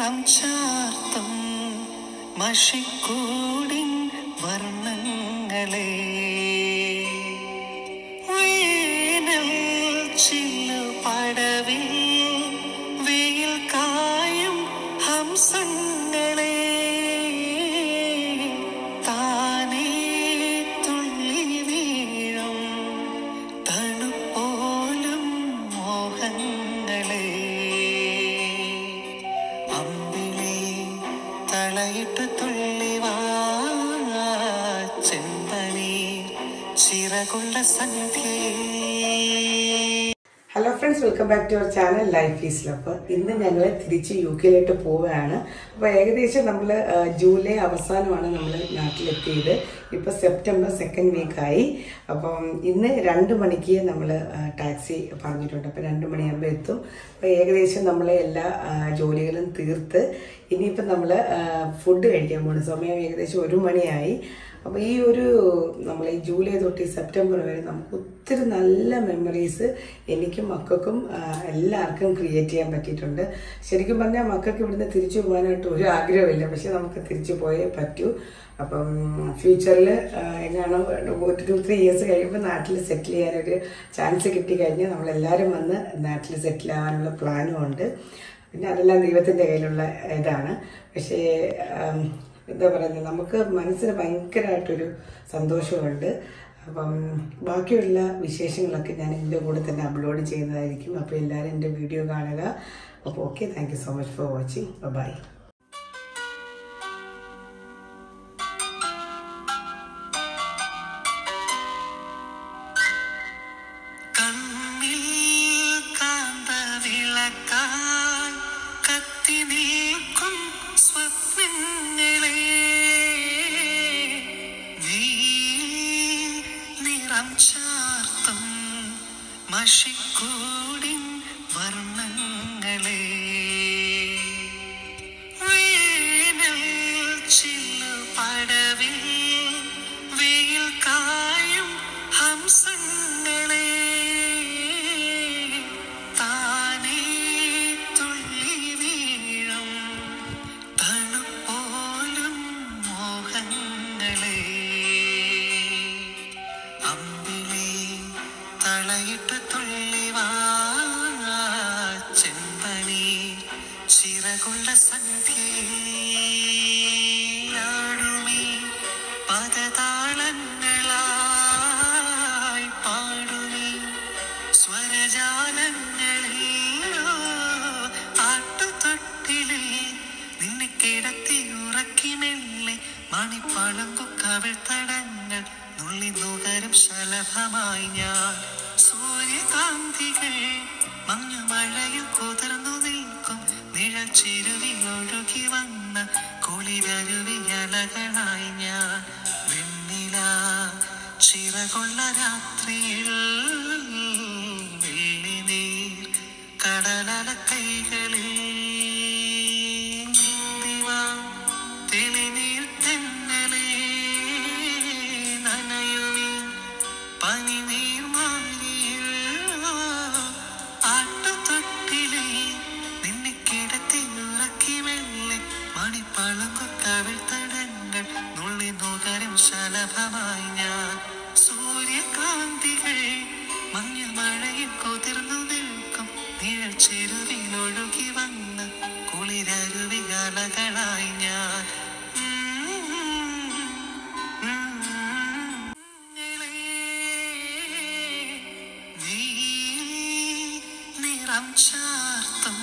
നിറം ചാർത്തും മഷിക്കൂടിൻ വർണ്ണങ്ങളെ വേനൽ ചില്ലു പടവിൽ വെയിൽ കായും ഹംസങ്ങളെ താനേ തുള്ളി വീഴും തണുപ്പോലും മോഹങ്ങളെ അമ്പിളി തളയിട്ട് തുള്ളിവാ ചെമ്പനി ചിറകുള്ള സന്ധ്യേ hello friends welcome back to our channel life is love ഇന്ന് ഞങ്ങൾ തിരിച്ച് യു കെയിലോട്ട് പോവുകയാണ് അപ്പോൾ ഏകദേശം നമ്മൾ ജൂലൈ അവസാനമാണ് നമ്മൾ നാട്ടിലെത്തിയത് ഇപ്പോൾ സെപ്റ്റംബർ സെക്കൻഡ് വീക്കായി അപ്പം ഇന്ന് രണ്ട് മണിക്ക് നമ്മൾ ടാക്സി പറഞ്ഞിട്ടുണ്ട് അപ്പോൾ രണ്ട് മണിയാകുമ്പോൾ എത്തും അപ്പോൾ ഏകദേശം നമ്മൾ എല്ലാ ആ, ജോലികളും തീർത്ത് ഇനിയിപ്പം നമ്മൾ ഫുഡ് കഴിക്കാൻ പോകുന്നു സമയം ഏകദേശം ഒരു മണിയായി അപ്പോൾ ഈ ഒരു നമ്മൾ ഈ ജൂലൈ തൊട്ട് ഈ സെപ്റ്റംബർ വരെ നമുക്ക് ഒത്തിരി നല്ല മെമ്മറീസ് എനിക്കും മക്കൾക്കും ആ, എല്ലാവർക്കും ക്രിയേറ്റ് ചെയ്യാൻ പറ്റിയിട്ടുണ്ട് ശരിക്കും പറഞ്ഞാൽ മക്കൾക്ക് ഇവിടുന്ന് തിരിച്ചു പോകാനായിട്ട് ഒരു ആഗ്രഹമില്ല പക്ഷെ നമുക്ക് തിരിച്ചു പോയേ പറ്റൂ അപ്പം ഫ്യൂച്ചറിൽ എങ്ങനെയാണോ ഒരു ടു ത്രീ ഇയേഴ്സ് കഴിയുമ്പോൾ നാട്ടിൽ സെറ്റിൽ ചെയ്യാനൊരു ചാൻസ് കിട്ടിക്കഴിഞ്ഞാൽ നമ്മളെല്ലാവരും വന്ന് നാട്ടിൽ സെറ്റിൽ ആവാനുള്ള പ്ലാനും ഉണ്ട് പിന്നെ അതെല്ലാം ദൈവത്തിൻ്റെ കയ്യിലുള്ള ഇതാണ് പക്ഷേ ആം, എന്താ പറയുന്നത് നമുക്ക് മനസ്സിന് ഭയങ്കരമായിട്ടൊരു സന്തോഷമുണ്ട് അപ്പം ബാക്കിയുള്ള വിശേഷങ്ങളൊക്കെ ഞാൻ എൻ്റെ കൂടെ തന്നെ അപ്ലോഡ് ചെയ്യുന്നതായിരിക്കും അപ്പോൾ എല്ലാവരും എൻ്റെ വീഡിയോ കാണുക അപ്പോൾ okay thank you so much for watching bye കണ്ണിൽ കാന്ത വിളക്കായി കത്തി നീക്കും സ്വപ്നങ്ങളെ നീ നിറം ചാർത്തും മഷിക്കൂടിൻ വർണ്ണങ്ങളെ വേനൽ ചില്ലു പടവിൽ വെയിൽ കായും ഹംസങ്ങളെ താനേ തുള്ളി വീഴും തണുപ്പോലും മോഹങ്ങളെ അമ്പിളി തളയിട്ട് തുള്ളിവാ ചെമ്പനി ചിറകുള്ള സന്ധ്യയാടുമീ പദതാളങ്ങളായി പാടുമീ സ്വരജാലങ്ങളിലോ ആട്ടുതൊട്ടിലിൽ നിന്നെ കിടത്തി ഉറക്കി മെല്ലെ മണിപ്പഴങ്കു കവിൾത്തടങ്ങൾ നുള്ളി നുകരും ശലഭമായി ഞാൻ സൂര്യകാന്തികൾ മഞ്ഞുമഴയിൽ കുതിർന്നു നിൽക്കും നിഴൽ ചിരുവിൽ ഒഴുകി വന്ന കുളിരരുവിയലകളായി ഞാൻ വെണ്ണില ചിറകൊള്ള രാത്രിയിൽ വെള്ളി നീർ കടലല കൈകളിൽ നീന്തിവാ തെളിനീർ തെന്നലേ നനയുമീ പനിനീർ മാറിയിൽ ആട്ടുതൊട്ടിലേ നിന്നെ കിടത്തി ഉറക്കി മെല്ലെ മണിപ്പളങ്കു കവിൾ തടങ്ങൾ നുള്ളി നുകരും ശലഭമായി ഞാൻ സൂര്യകാന്തികൾ മഞ്ഞുമഴയിൽ കുതിർന്നു നിൽക്കും നിഴൽ ചെരുവിൽ ഒഴുകി വന്ന് കുളിരരുവികലകളായി ഞാൻ നീ നിറം ചാർത്തും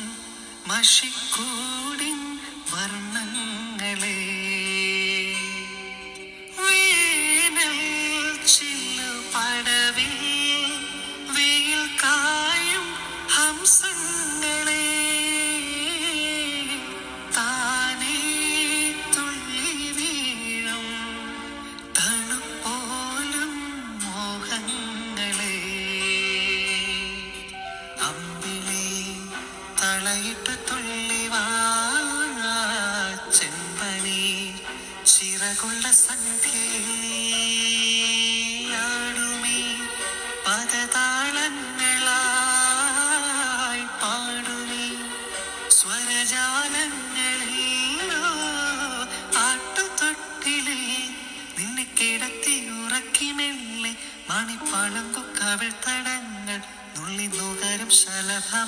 മഷിക്കൂടിൻ വർണ്ണങ്ങളെ വേനൽ ചില്ലു പടവിൽ വെയിൽ കായും ഹംസങ്ങളെ താനേ തുള്ളി വീഴും തണുപ്പോലും മോഹങ്ങളെ അമ്പിളി തളയിട്ട് തുള്ളിവാ ചെമ്പനി ചിറകുള്ള സന്ധ്യയാടുമീ പദതാളങ്ങളായി പാടുമീ സ്വരജാലങ്ങൾ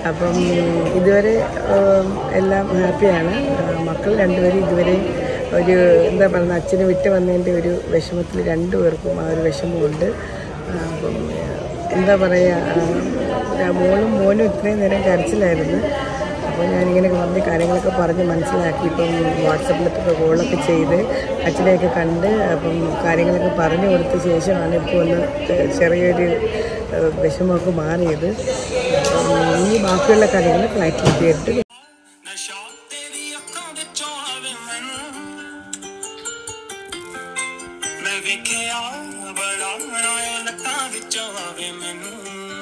അപ്പം ഇതുവരെ ഉം, എല്ലാം ഹാപ്പിയാണ് ആ, മക്കൾ രണ്ടുപേരും ഇതുവരെ ഒരു എന്താ പറയുക അച്ഛനെ വിട്ട് വന്നതിൻ്റെ ഒരു വിഷമത്തിൽ രണ്ടുപേർക്കും ആ ഒരു വിഷമമുണ്ട് ആ, അപ്പം എന്താ പറയുക മോളും മോനും ഇത്രയും നേരം കരച്ചിലായിരുന്നു അപ്പോൾ ഞാനിങ്ങനെ വന്ന് കാര്യങ്ങളൊക്കെ പറഞ്ഞ് മനസ്സിലാക്കി ഇപ്പം വാട്സപ്പിലൊക്കെ കോളൊക്കെ ചെയ്ത് അച്ഛനെയൊക്കെ കണ്ട് അപ്പം കാര്യങ്ങളൊക്കെ പറഞ്ഞു കൊടുത്ത ശേഷമാണ് ഇപ്പോൾ ഒന്ന് ചെറിയൊരു ഏഹ്, വിഷമമൊക്കെ മാറിയത് അപ്പം ഇനി ബാക്കിയുള്ള കാര്യങ്ങൾ ഫ്ലൈറ്റിൽ കേട്ട് ਨਸ਼ਾ ਤੇਰੀ ਅੱਖਾਂ ਵਿੱਚੋਂ ਆਵੇ ਮੈਨੂੰ ਮੈਂ ਵੇਖਿਆ ਬੜਾ ਰਾਇ ਲੱਤਾਂ ਵਿੱਚੋਂ ਆਵੇ ਮੈਨੂੰ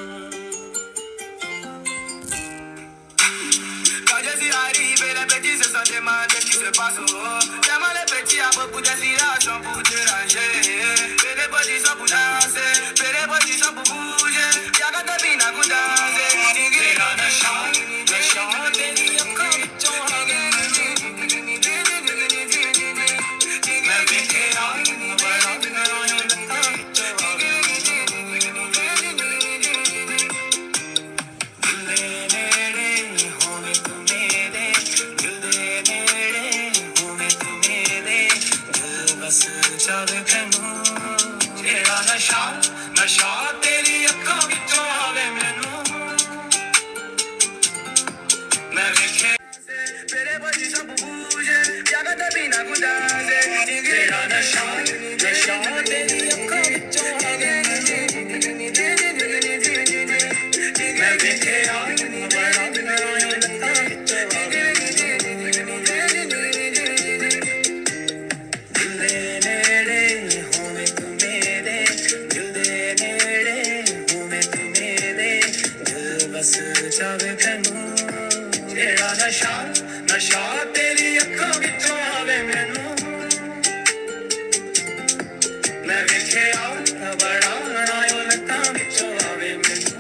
Quand je suis arrivé, les petits se sont demandés ce qui se passe. Oh. Tellement les petits ont beaucoup d'inspiration pour te ranger. Fais des positions pour danser, fais des positions pour bouger. Y'a qu'à te bine à coup danser. Tingiri dans le champ, le champ, t'es dit, y'a qu'à me choisir. मैं देखे आओ, बड़ा राय लता विचों आवे दिल दे नेड़े होवे तू मेरे दिल दे नेड़े होवे तू मेरे दिल बस जावे तैनू तेरा नशा नशा तेरी अक्खां विचों आवे मैनू मैं वेखे तेरे पोजीशन पर बूझे या कदे बिना कुछ डांसे तेरा नशा नशा तेरी अक्खां विचों आवे मैं वेखे आ बड़ा राय लता विचों आवे दिल दे नेड़े होवे तू मेरे दिल दे नेड़े होवे तू मेरे दिल बस जावे तैनू तेरा नशा नशा तेरी अक्खां विचों आवे मैनू मैं वेखिया बड़ा राय लतां विचों आवे मैनू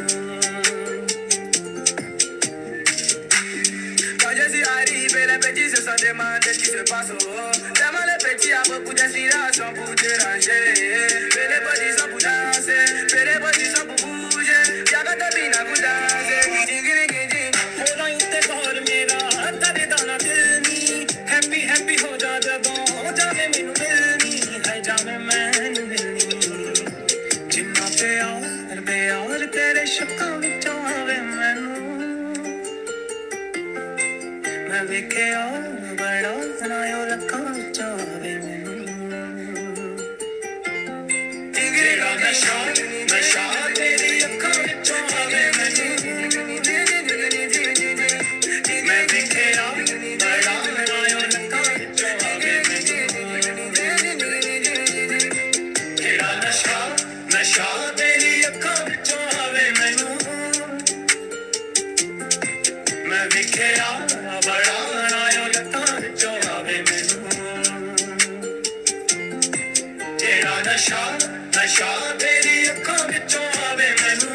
Quand je suis arrivé, les petits se sont demandés ce qui se passe. Oh. Tellement les petits ont beaucoup d'inspiration pour te ranger. Fais des positions pour danser, fais des positions pour bouger. Y'a qu'à te bine à coup danser. हो रहा उत्ते गौर मेरा तेरे दाना दिल नी happy happy हो जा जदों जावे मैनू मिलनी है जावे मैनू मिलनी जिन्ना प्यार प्यार तेरे शक्कां विचों आवे मैनू मैं वेखिया बड़ा सुनायो लक्कां विचों आवे मैनू तेरा नशा नशा तेरी अक्खां विचों आवे मैनू मैं वेखिया बड़ा सुनायो लक्कां विचों आवे मैनू तेरा नशा नशा तेरी अक्खां विचों आवे मैनू मैं वेखिया बड़ा रायो लतां विचों आवे मैनू तेरा नशा नशा तेरी अक्खां विचों आवे मैनू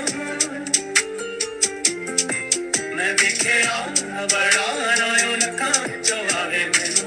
मैं वेखिया बड़ा रायो लतां विचों आवे मैनू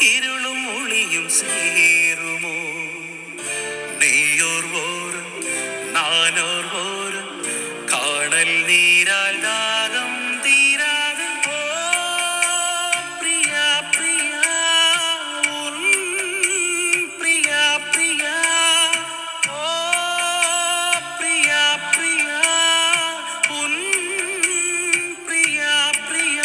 ഇരുളും ഒളിയും சேருமோ നീയോർ ഓരം നാനോർ ഓരം കാണൽ നീരാൽ ദാഹം തീരാതെ ഓ പ്രിയ പ്രിയ ഉൻ പ്രിയ പ്രിയ ഓ പ്രിയ പ്രിയ ഉൻ പ്രിയ പ്രിയ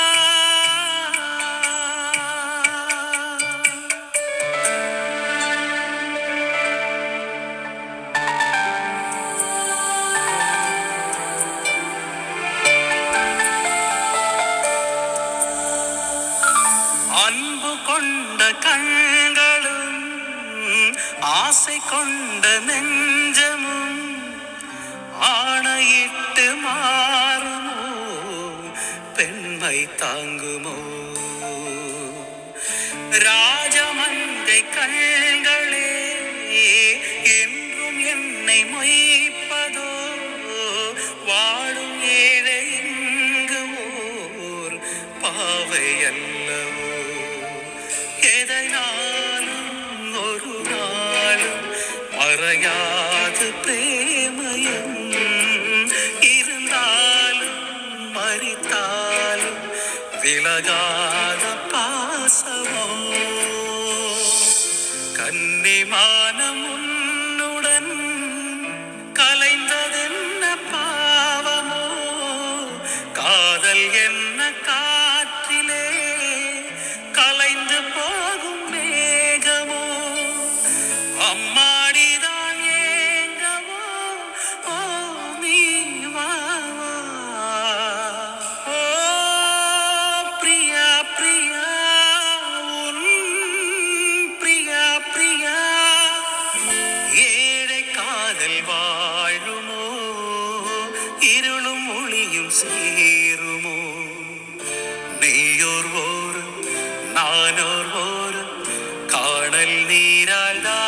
அன்பு கொண்ட கண்களும் ஆசை கொண்ட நெஞ்சமும் ஆணையிட்டு மாறுமோ பெண்மை தாங்குமோ ராஜமங்கை கண்களே என்றும் என்னை மொய்ப்பதோ வாழும் ஏழை இங்கு ஓர் பாவை அல்லவோ எதை நாளும் ஒரு நாளும் மறையாது பிரேமயம் இருந்தாலும் மறித்தாலும் விலகாத பாசமோ கன்னிமானம் உன்னுடன் கலைந்ததென்ன பாவமோ காதல் என்ன காற்றிலே கலைந்து போகும் மேகமோ அம்மாடிதான் ஏங்கவோ ஓ நீ வா வா. ஓ பிரியா பிரியா உன் பிரியா பிரியா ஏழை காதல் வாழுமோ இருளும் ஒளியும் சேருமோ நீயோர் ஓரம் நானோர் ஓரம் காணல் நீரால் தான்